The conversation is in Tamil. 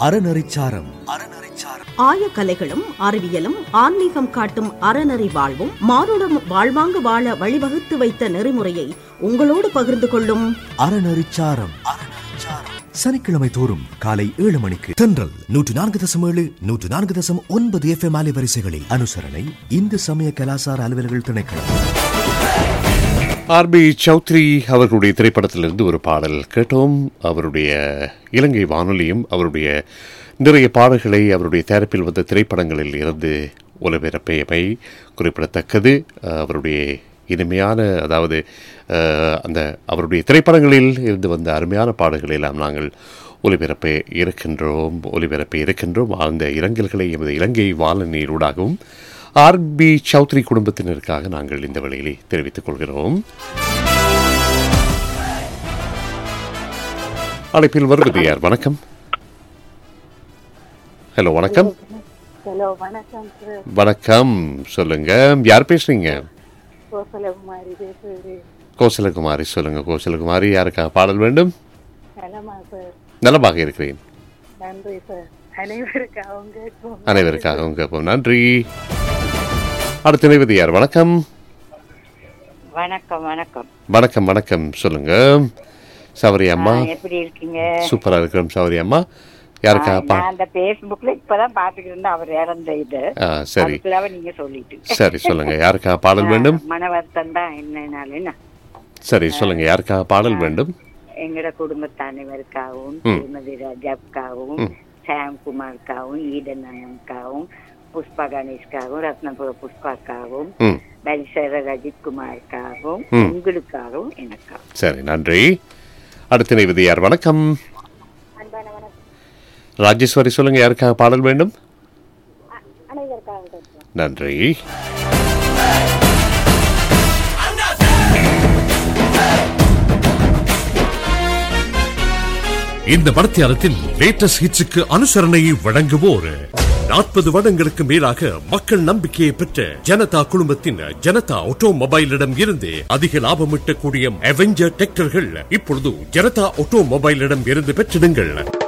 அறநெறிச்சாரம் அறநெறிச்சாரம் ஆயக்கலைகளும் அறிவியலும் ஆன்மீகம் காட்டும் அறநெறி வாழ்வும் மானுடம் வாழ்வாங்கு வாழ வழிவகுத்து வைத்த நெறிமுறையை உங்களோடு பகிர்ந்து கொள்ளும் அறநெறிச்சாரம் அறநெறிச்சாரம் சனிக்கிழமை தோறும் காலை ஏழு மணிக்கு தென்றல் நூற்று நான்கு தசம் ஏழு நூற்று நான்கு தசம் ஒன்பது எஃப் எம் அலைவரிசைகளில் அனுசரணை இந்து சமய கலாசார அலுவலர்கள் திணைக்களம் ஆர்பி சௌத்ரி அவர்களுடைய திரைப்படத்திலிருந்து ஒரு பாடல் கேட்டோம் அவருடைய இலங்கை வானொலியும் அவருடைய நிறைய பாடல்களை அவருடைய தயாரிப்பில் வந்த திரைப்படங்களில் இருந்து ஒலிபரப்பியமை குறிப்பிடத்தக்கது அஹ், அவருடைய இனிமையான அதாவது அஹ், அந்த அவருடைய திரைப்படங்களில் இருந்து வந்த அருமையான பாடல்களை எல்லாம் நாங்கள் ஒலிபரப்ப இருக்கின்றோம் ஒலிபரப்ப இருக்கின்றோம் அந்த இரங்கல்களை எமது இலங்கை வானொலியூடாகவும் ஆர்பி சௌத்ரி குடும்பத்தினருக்காக நாங்கள் இந்த வேளையிலே தெரிவித்துக் கொள்கிறோம் அழைப்பில் வருவது யார் வணக்கம் ஹலோ வணக்கம் ஹலோ வணக்கம் சார் வணக்கம் சொல்லுங்க யார் பேசுறீங்க கோசலகுமாரி பேசுகிறேன் கோசலகுமாரி சொல்லுங்க கோசலகுமாரி யாருக்காக பாடல் வேண்டும் நலமா சார் நலமாக இருக்கிறேன் நன்றி சார் அனைவருக்காகவும் கேட்போம் அனைவருக்காகவும் கேட்போம் நன்றி அடுத்த இணைவது யார் வணக்கம் வணக்கம் வணக்கம் வணக்கம் வணக்கம் சொல்லுங்க சவரி அம்மா ஆ, எப்படி இருக்கீங்க சூப்பரா இருக்கிறோம் சௌரி அம்மா யாருக்கா ஆ, பா நான் அந்த பேஸ்புக்ல இப்பதான் பாத்துக்கிட்டு இருந்தேன் அவர் இறந்த இது ஆ, சரி அதுக்குள்ளாவ நீங்க சொல்லிட்டு சரி சொல்லுங்க யாருக்கா பாடல் வேண்டும் மன வருத்தம் தான் என்னன்னாலும் சரி சொல்லுங்க யாருக்கா பாடல் வேண்டும் எங்கட குடும்பத்து அனைவருக்காகவும் ம். திருமதி ராஜாவுக்காகவும் சாம்குமாருக்காகவும் ஈடன் அண்ணனுக்காகவும் புஷ்பா கணேஷ்காகவும் ரத்னபுர புஷ்பாக்காகவும் ம் பரிசர ரஜித் குமாருக்காகவும் ம். உங்களுக்காகவும் எனக்காகவும் சரி நன்றி அடுத்த இணைவது யார் வணக்கம் ராஜேஸ்வரி சொல்லுங்க யாருக்காக பாடல் வேண்டும் நன்றி இந்த மடத்தியாரத்தில் லேட்டஸ்ட் ஹிட்ஸுக்கு அனுசரணையை வழங்குவோர் நாற்பது வருடங்களுக்கு மேலாக மக்கள் நம்பிக்கையை பெற்ற ஜனதா குழுமத்தின் ஜனதா ஆட்டோமொபைலிடம் இருந்து அதிக லாபம் ஈட்டக்கூடிய அவெஞ்சர் டிராக்டர்கள் இப்பொழுது ஜனதா ஆட்டோமொபைலிடம் இருந்து பெற்றிடுங்கள்